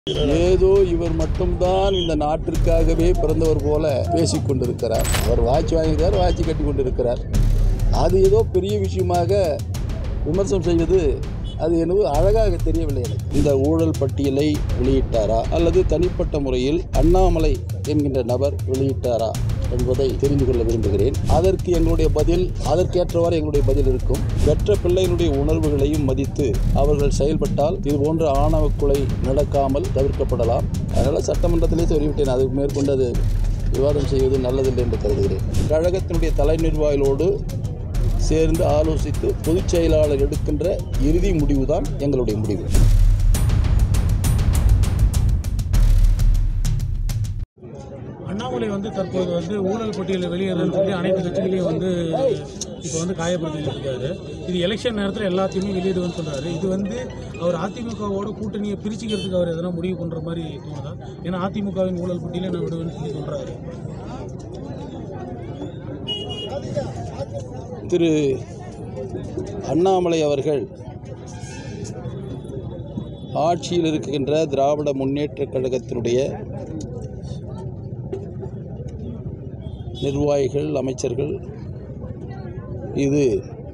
ஏதோ இவர் மட்டும்தான் இந்த நாட்டிற்காகவே பிறந்தவர் போல பேசிக் கொண்டிருக்கிறார் அவர் வாட்சி வாங்கியிருக்கார் வாட்சி கட்டி கொண்டிருக்கிறார் அது ஏதோ பெரிய விஷயமாக விமர்சனம் செய்வது அது என்னவோ அழகாக தெரியவில்லை எனக்கு இந்த ஊழல் பட்டியலை வெளியிட்டாரா அல்லது தனிப்பட்ட முறையில் அண்ணாமலை என்கின்ற நபர் வெளியிட்டாரா என்பதை தெரிந்து கொள்ள விரும்புகிறேன் அதற்கு எங்களுடைய பதில் அதற்கேற்றவாறு எங்களுடைய பதில் இருக்கும் பெற்ற பிள்ளைகளுடைய உணர்வுகளையும் மதித்து அவர்கள் செயல்பட்டால் இது போன்ற ஆணவ கொலை நடக்காமல் தவிர்க்கப்படலாம் அதனால் சட்டமன்றத்திலே சொல்லிவிட்டேன் அதுக்கு மேற்கொண்டு அது விவாதம் செய்வது நல்லதில்லை என்று கருதுகிறேன் கழகத்தினுடைய தலை நிர்வாகிகளோடு சேர்ந்து ஆலோசித்து பொதுச் செயலாளர் எடுக்கின்ற இறுதி முடிவுதான் எங்களுடைய முடிவு அண்ணாமலை வந்து தற்போது வந்து ஊழல் பட்டியலில் வெளியேறதுன்னு சொல்லி அனைத்து கட்சிகளையும் வந்து இப்போ வந்து காயப்படுத்திட்டு இருக்காரு இது எலெக்ஷன் நேரத்தில் எல்லாத்தையுமே வெளியிடுவேன்னு சொல்றாரு இது வந்து அவர் அதிமுகவோட கூட்டணியை பிரிச்சுக்கிறதுக்கு அவர் எதனா முடிவு பண்ற மாதிரி தோணுதா ஏன்னா அதிமுகவின் ஊழல் பட்டியலை நான் விடுவேன்னு சொல்லி சொல்றாரு திரு அண்ணாமலை அவர்கள் ஆட்சியில் இருக்கின்ற திராவிட முன்னேற்றக் கழகத்தினுடைய நிர்வாகிகள் அமைச்சர்கள் இது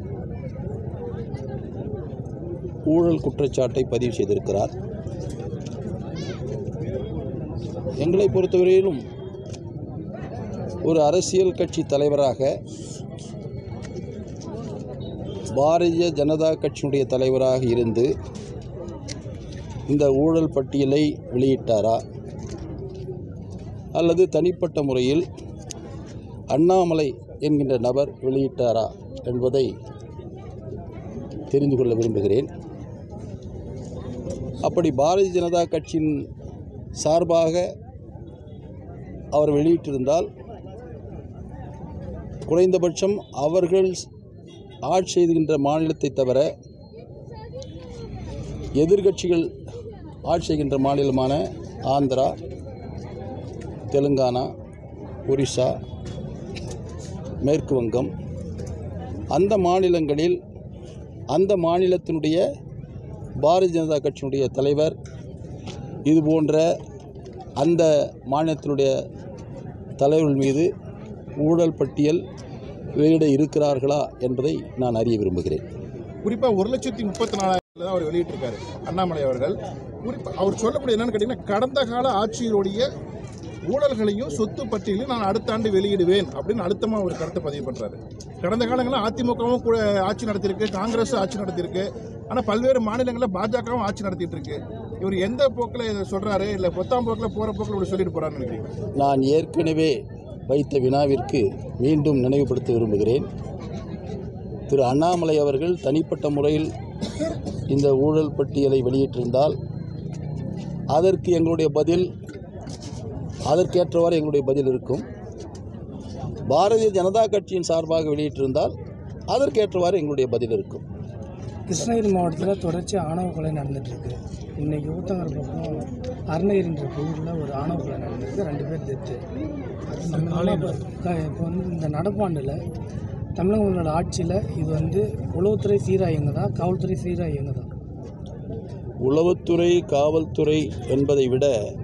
ஊழல் குற்றச்சாட்டை பதிவு செய்திருக்கிறார் எங்களை பொறுத்தவரையிலும் ஒரு அரசியல் கட்சி தலைவராக பாரதிய ஜனதா கட்சியினுடைய தலைவராக இருந்து இந்த ஊழல் பட்டியலை வெளியிட்டாரா அல்லது தனிப்பட்ட முறையில் அண்ணாமலை என்கின்ற நபர் வெளியிட்டாரா என்பதை தெரிந்து கொள்ள விரும்புகிறேன் அப்படி பாரதிய ஜனதா கட்சியின் சார்பாக அவர் வெளியிட்டிருந்தால் குறைந்தபட்சம் அவர்கள் ஆட்சி செய்கின்ற மாநிலத்தை தவிர எதிர்கட்சிகள் ஆட்சி செய்கின்ற மாநிலமான ஆந்திரா தெலுங்கானா ஒரிசா மேற்கு வங்கம் அந்த மாநிலங்களில் அந்த மாநிலத்தினுடைய பாரதிய ஜனதா கட்சியினுடைய தலைவர் இது போன்ற அந்த மாநிலத்தினுடைய தலைவர்கள் மீது ஊழல் பட்டியல் வெளியிட இருக்கிறார்களா என்பதை நான் அறிய விரும்புகிறேன் குறிப்பா ஒரு லட்சத்தி முப்பத்தி நாலாயிரம் தான் அவர் வெளியிட்டிருக்காரு அண்ணாமலை அவர்கள் குறிப்பா அவர் சொல்லக்கூடிய என்னன்னு கேட்டீங்கன்னா கடந்த கால ஆட்சியினுடைய ஊழல்களையும் சொத்து பட்டியலையும் நான் அடுத்த ஆண்டு வெளியிடுவேன் அப்படின்னு அழுத்தமா ஒரு கருத்தை பதிவு பண்றாரு கடந்த காலங்களில் அதிமுகவும் கூட ஆட்சி நடத்தியிருக்கு காங்கிரஸ் ஆட்சி நடத்தியிருக்கு ஆனா பல்வேறு மாநிலங்களில் பாஜகவும் ஆட்சி நடத்திட்டு இருக்கு இவர் எந்த போக்கில் இதை சொல்றாரு இல்ல பொத்தாம் போக்கில் போற போக்கில் இப்படி சொல்லிட்டு போறாருன்னு நினைக்கிறீங்க நான் ஏற்கனவே வைத்த வினாவிற்கு மீண்டும் நினைவுபடுத்த விரும்புகிறேன் திரு அண்ணாமலை அவர்கள் தனிப்பட்ட முறையில் இந்த ஊழல் பட்டியலை வெளியிட்டிருந்தால் அதற்கு எங்களுடைய பதில் அதற்கேற்றவாறு எங்களுடைய பதில் இருக்கும் பாரதிய ஜனதா கட்சியின் சார்பாக வெளியிட்டிருந்தால் அதற்கேற்றவாறு எங்களுடைய பதில் இருக்கும் கிருஷ்ணகிரி மாவட்டத்தில் தொடர்ச்சி ஆணவ கொலை நடந்துட்டு இருக்கு இன்னைக்கு ஊத்தங்கர பக்கம் அருணகிரின்ற ஊரில் ஒரு ஆணவ கொலை நடந்திருக்கு ரெண்டு பேர் டெத்து இப்போ வந்து இந்த நடப்பாண்டில் தமிழகங்களோட ஆட்சியில் இது வந்து உளவுத்துறை சீராக இயங்குதா காவல்துறை சீராக இயங்குதா உளவுத்துறை காவல்துறை என்பதை விட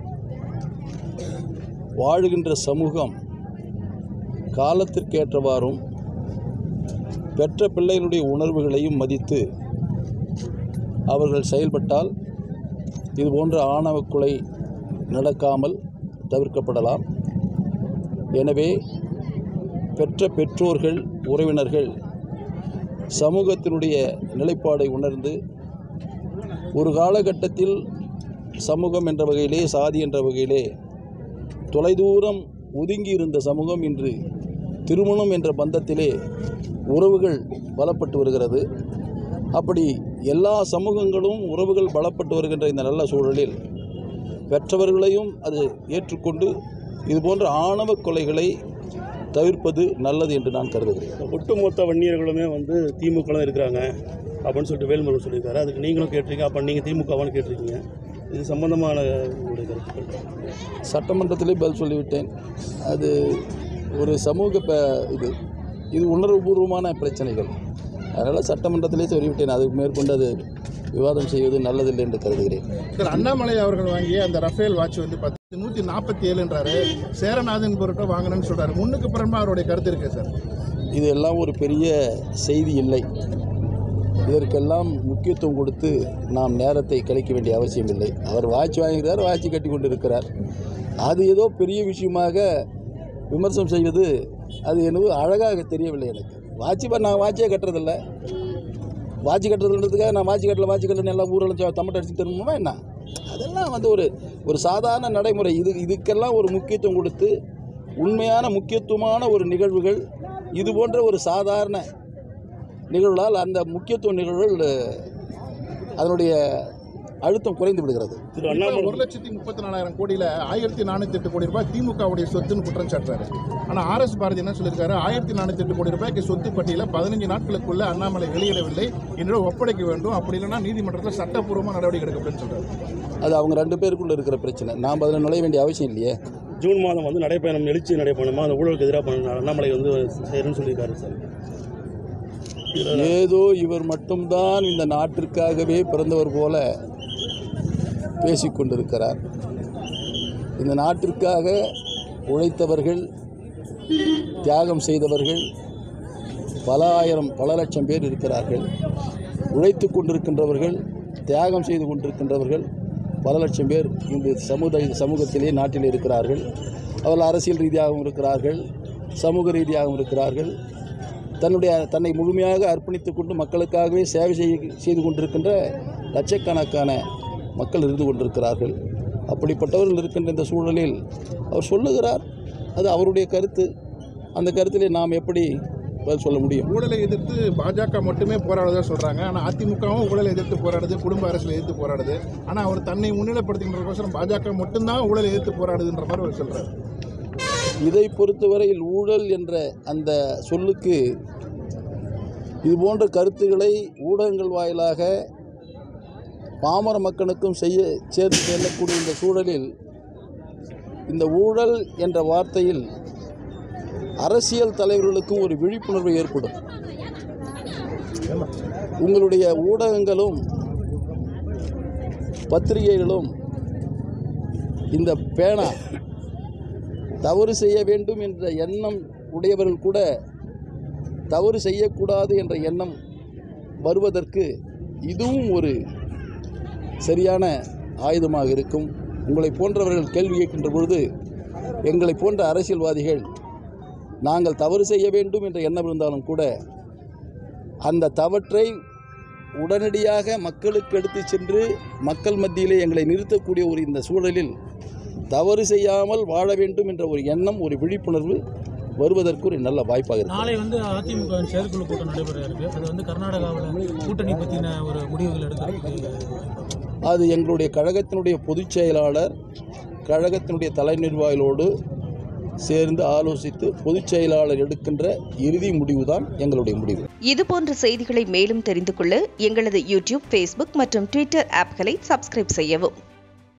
வாழுகின்ற சமூகம் காலத்திற்கேற்றவாறும் பெற்ற பிள்ளைகளுடைய உணர்வுகளையும் மதித்து அவர்கள் செயல்பட்டால் இது போன்ற ஆணவ கொலை நடக்காமல் தவிர்க்கப்படலாம் எனவே பெற்ற பெற்றோர்கள் உறவினர்கள் சமூகத்தினுடைய நிலைப்பாடை உணர்ந்து ஒரு காலகட்டத்தில் சமூகம் என்ற வகையிலே சாதி என்ற வகையிலே தொலைதூரம் ஒதுங்கி இருந்த சமூகம் இன்று திருமணம் என்ற பந்தத்திலே உறவுகள் பலப்பட்டு வருகிறது அப்படி எல்லா சமூகங்களும் உறவுகள் பலப்பட்டு வருகின்ற இந்த நல்ல சூழலில் பெற்றவர்களையும் அது ஏற்றுக்கொண்டு இதுபோன்ற ஆணவ கொலைகளை தவிர்ப்பது நல்லது என்று நான் கருதுகிறேன் ஒட்டுமொத்த வன்னியர்களுமே வந்து திமுக தான் இருக்கிறாங்க அப்படின்னு சொல்லிட்டு வேல்முருகன் சொல்லியிருக்காரு அதுக்கு நீங்களும் கேட்டிருக்கீங்க அப்போ நீங்கள் திமுகவான்னு கேட்டிருக்கீங்க இது சம்பந்தமான உங்களுடைய கருத்துக்கள் சட்டமன்றத்திலே பதில் சொல்லிவிட்டேன் அது ஒரு சமூக ப இது இது உணர்வுபூர்வமான பிரச்சனைகள் அதனால் சட்டமன்றத்திலே சொல்லிவிட்டேன் அதுக்கு மேற்கொண்டு அது விவாதம் செய்வது நல்லதில்லை என்று கருதுகிறேன் சார் அண்ணாமலை அவர்கள் வாங்கிய அந்த ரஃபேல் வாட்ச் வந்து பத்து நூற்றி நாற்பத்தி ஏழுன்றாரு சேரநாதன் பொருட்டை வாங்கணும்னு சொல்றாரு முன்னுக்கு புறமா அவருடைய கருத்து இருக்கு சார் இது எல்லாம் ஒரு பெரிய செய்தி இல்லை இதற்கெல்லாம் முக்கியத்துவம் கொடுத்து நாம் நேரத்தை கழிக்க வேண்டிய அவசியம் இல்லை அவர் வாட்ச் வாங்குகிறார் வாட்சி கட்டி கொண்டு இருக்கிறார் அது ஏதோ பெரிய விஷயமாக விமர்சனம் செய்வது அது எனக்கு அழகாக தெரியவில்லை எனக்கு வாட்சி ப- நான் வாட்சியே கட்டுறதில்ல வாட்சி கட்டுறதுன்றதுக்காக நான் வாட்சி கட்டல வாட்சி கட்டல எல்லாம் ஊரில் தம்மட்டை அடிச்சு தரணுமா என்ன அதெல்லாம் வந்து ஒரு ஒரு சாதாரண நடைமுறை இது இதுக்கெல்லாம் ஒரு முக்கியத்துவம் கொடுத்து உண்மையான முக்கியத்துவமான ஒரு நிகழ்வுகள் இது போன்ற ஒரு சாதாரண நிகழ்வுகளால் அந்த முக்கியத்துவ நிகழ்வுகள் அஹ், அதனுடைய அழுத்தம் குறைந்து விடுகிறது திரு இப்ப அண்ணாமலை ஒரு லட்சத்தி முப்பத்தி நாலாயிரம் கோடியில ஆயிரத்தி நானூத்தி எட்டு கோடி ரூபாய் திமுகவுடைய சொத்துன்னு குற்றம் சாட்டுறாரு ஆனா ஆர் எஸ் பாரதி என்ன சொல்லியிருக்காரு ஆயிரத்தி நானூத்தி எட்டு கோடி ரூபாய்க்கு சொத்து பட்டியல பதினஞ்சு நாட்களுக்குள்ள அண்ணாமலை வெளியிடவில்லை என்னிடம் ஒப்படைக்க வேண்டும் அப்படி இல்லைன்னா நீதிமன்றத்தில் சட்டப்பூர்வமா நடவடிக்கை எடுக்கப்படும் சொல்றாரு அது அவங்க ரெண்டு பேருக்குள்ள இருக்கிற பிரச்சனை நாம் அதில் நுழைய வேண்டிய அவசியம் இல்லையே ஜூன் மாதம் வந்து நடைப்பயணம் எழுச்சி நடைப்பயணமா அந்த ஊழலுக்கு எதிராக பண்ண அண்ணாமலை வந்து செய்யணும்னு சொல்லியிருக்காரு சார் ஏதோ இவர் மட்டும்தான் இந்த நாட்டிற்காகவே பிறந்தவர் போல பேசிக்கொண்டிருக்கிறார் இந்த நாட்டிற்காக உழைத்தவர்கள் தியாகம் செய்தவர்கள் பல ஆயிரம் பல லட்சம் பேர் இருக்கிறார்கள் உழைத்து கொண்டிருக்கின்றவர்கள் தியாகம் செய்து கொண்டிருக்கின்றவர்கள் பல லட்சம் பேர் இந்த சமுதாய சமூகத்திலே நாட்டில் இருக்கிறார்கள் அவர்கள் அரசியல் ரீதியாகவும் இருக்கிறார்கள் சமூக ரீதியாகவும் இருக்கிறார்கள் தன்னுடைய தன்னை முழுமையாக அர்ப்பணித்துக் கொண்டு மக்களுக்காகவே சேவை செய்ய செய்து கொண்டிருக்கின்ற லட்சக்கணக்கான மக்கள் இருந்து கொண்டிருக்கிறார்கள் அப்படிப்பட்டவர்கள் இருக்கின்ற இந்த சூழலில் அவர் சொல்லுகிறார் அது அவருடைய கருத்து அந்த கருத்திலே நாம் எப்படி பதில் சொல்ல முடியும் ஊழலை எதிர்த்து பாஜக மட்டுமே போராடுறதா சொல்றாங்க ஆனா அதிமுகவும் ஊழலை எதிர்த்து போராடுது குடும்ப அரசியலை எதிர்த்து போராடுது ஆனா அவர் தன்னை முன்னிலைப்படுத்துகின்றதுக்கோசரம் பாஜக மட்டும்தான் ஊழலை எதிர்த்து போராடுதுன்ற மாதிரி அவர் சொல்றாரு இதை பொறுத்தவரையில் ஊழல் என்ற அந்த சொல்லுக்கு இது போன்ற கருத்துக்களை ஊடகங்கள் வாயிலாக பாமர மக்களுக்கும் செய்ய சேர்த்து செல்லக்கூடிய இந்த சூழலில் இந்த ஊழல் என்ற வார்த்தையில் அரசியல் தலைவர்களுக்கும் ஒரு விழிப்புணர்வு ஏற்படும் உங்களுடைய ஊடகங்களும் பத்திரிகைகளும் இந்த பேனா தவறு செய்ய வேண்டும் என்ற எண்ணம் உடையவர்கள் கூட தவறு செய்யக்கூடாது என்ற எண்ணம் வருவதற்கு இதுவும் ஒரு சரியான ஆயுதமாக இருக்கும் உங்களை போன்றவர்கள் கேள்வி கேட்கின்ற பொழுது எங்களை போன்ற அரசியல்வாதிகள் நாங்கள் தவறு செய்ய வேண்டும் என்ற எண்ணம் இருந்தாலும் கூட அந்த தவற்றை உடனடியாக மக்களுக்கு எடுத்து சென்று மக்கள் மத்தியிலே எங்களை நிறுத்தக்கூடிய ஒரு இந்த சூழலில் தவறு செய்யாமல் வாழ வேண்டும் என்ற ஒரு எண்ணம் ஒரு விழிப்புணர்வு வருவதற்கு ஒரு நல்ல வாய்ப்பாக இருக்கு நாளை வந்து அதிமுக வின் செயற்குழு கூட்டம் நடைபெற இருக்கு அது வந்து கர்நாடகாவில் கூட்டணி பற்றின ஒரு முடிவுகள் எடுக்கிறதுக்கு அது எங்களுடைய கழகத்தினுடைய பொதுச் செயலாளர் கழகத்தினுடைய தலை நிர்வாகிகளோடு சேர்ந்து ஆலோசித்து பொதுச் செயலாளர் எடுக்கின்ற இறுதி முடிவுதான் எங்களுடைய முடிவு இதுபோன்ற செய்திகளை மேலும் தெரிந்து கொள்ள எங்களது யூடியூப் ஃபேஸ்புக் மற்றும் ட்விட்டர் ஆப்களை சப்ஸ்கிரைப் செய்யவும்